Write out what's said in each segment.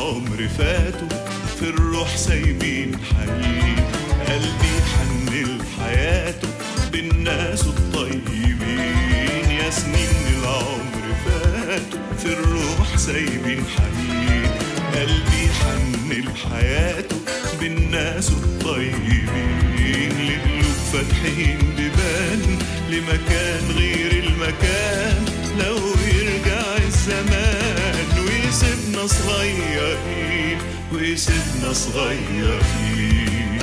العمر فاتوا في الروح سايبين حنين قلبي حن لحياته بالناس الطيبين يا سنين العمر فاتوا في الروح سايبين حنين قلبي حن لحياته بالناس الطيبين لقلوب فاتحين بيبان لمكان غير المكان لو يرجع الزمان ويسيبنا صغيرين ويسيبنا صغيرين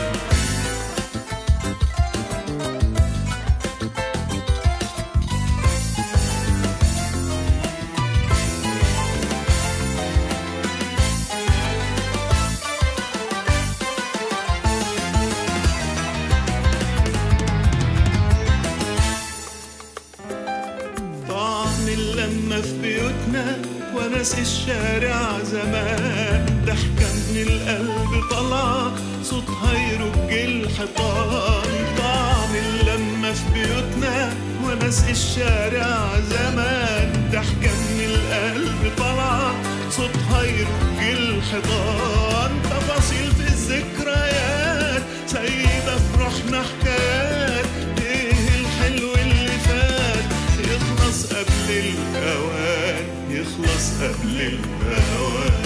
طعم اللمة في بيوتنا وناس الشارع زمان ضحكة من القلب طلع صوتها يرج الحيطان طعم اللمة في بيوتنا وناس الشارع زمان ضحكة من القلب طلع صوتها يرج الحيطان تفاصيل في الذكريات سايبة في روحنا حكايات ايه الحلو اللي فات يخلص قبل الأوان يخلص قبل الأوان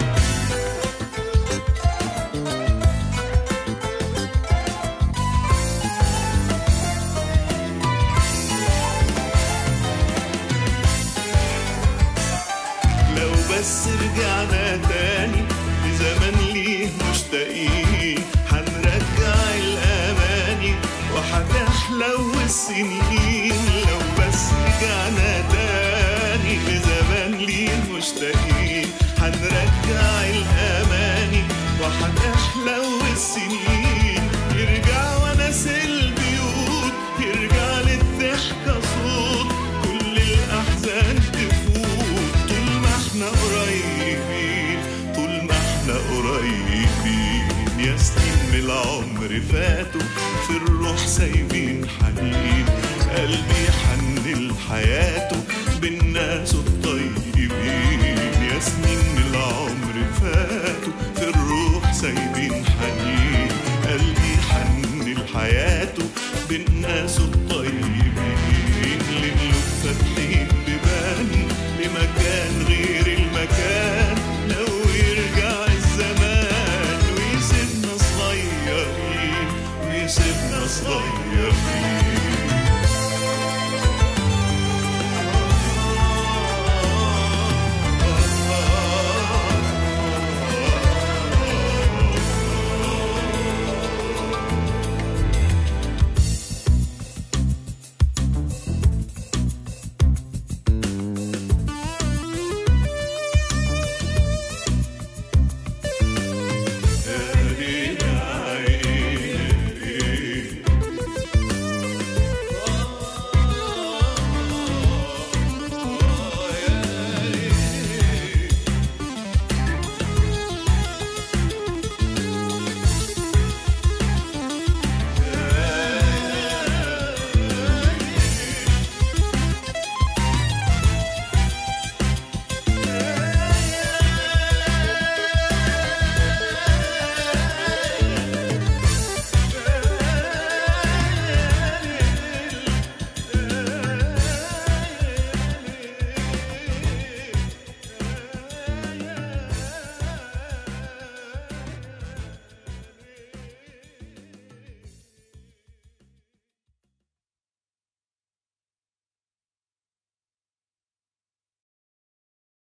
لو بس رجعنا تاني لزمن ليه مشتاقين هنرجع الأماني وهتحلو السنين لو بس رجعنا تاني لزمن ليه مشتاقين هنرجع الأماني وهتحلو السنين يرجع وناس البيوت يرجع للضحكة صوت كل الأحزان تفوت طول ما احنا قريبين طول ما احنا قريبين يا سنين من العمر فاتوا في